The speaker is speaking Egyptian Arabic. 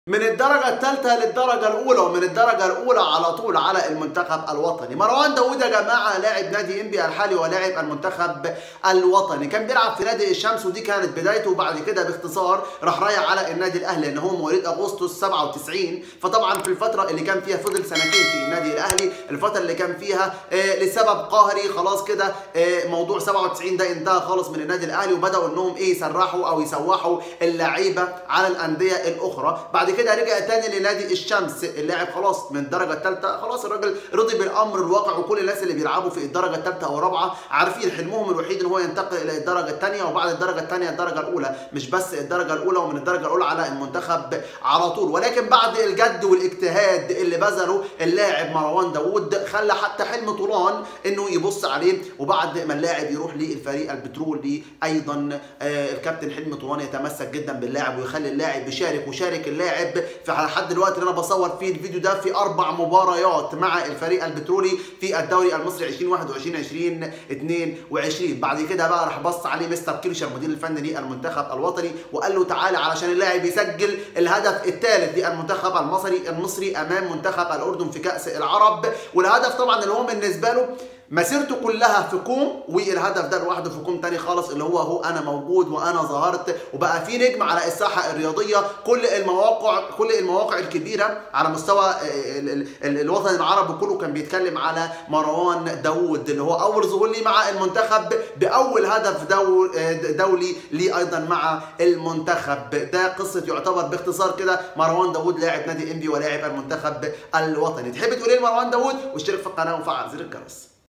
من الدرجة الثالثة للدرجة الأولى ومن الدرجة الأولى على طول على المنتخب الوطني مروان داوود يا جماعة لاعب نادي إنبي الحالي ولاعب المنتخب الوطني كان بيلعب في نادي الشمس ودي كانت بدايته وبعد كده باختصار راح رايح على النادي الأهلي لأن هو مواليد أغسطس 97 فطبعا في الفترة اللي كان فيها فضل سنتين في النادي الأهلي الفترة اللي كان فيها آه لسبب قهري خلاص كده آه موضوع 97 ده انتهى خالص من النادي الأهلي وبدأوا إنهم إيه يسرحوا أو يسوحوا اللعيبة على الأندية الأخرى بعد كده رجع تاني لنادي الشمس اللاعب خلاص من الدرجه الثالثه خلاص الراجل رضي بالامر الواقع وكل الناس اللي بيلعبوا في الدرجه الثالثه او الرابعه عارفين حلمهم الوحيد ان هو ينتقل الى الدرجه الثانيه وبعد الدرجه الثانيه الدرجه الاولى مش بس الدرجه الاولى ومن الدرجه الاولى على المنتخب على طول ولكن بعد الجد والاجتهاد اللي بذله اللاعب مروان داوود خلى حتى حلم طولان انه يبص عليه وبعد ما اللاعب يروح للفريق البترولي ايضا آه الكابتن حلمي طولان يتمسك جدا باللاعب ويخلي اللاعب يشارك وشارك اللاعب في لحد دلوقتي اللي انا بصور فيه الفيديو ده في اربع مباريات مع الفريق البترولي في الدوري المصري 2021 2022 بعد كده بقى راح بص عليه مستر كيرشر المدير الفني للمنتخب الوطني وقال له تعالى علشان اللاعب يسجل الهدف الثالث للمنتخب المصري المصري امام منتخب الاردن في كاس العرب والهدف طبعا اللي هو بالنسبه له مسيرته كلها في كوم والهدف ده لوحده في كوم تاني خالص اللي هو هو انا موجود وانا ظهرت وبقى في نجم على الساحه الرياضيه كل المواقع كل المواقع الكبيره على مستوى الوطن العربي كله كان بيتكلم على مروان داوود اللي هو اول ظهور لي مع المنتخب باول هدف دول دولي ليه ايضا مع المنتخب ده قصه يعتبر باختصار كده مروان داوود لاعب نادي انبي ولاعب المنتخب الوطني تحب تقول ايه لمروان داوود واشترك في القناه وفعل زر الجرس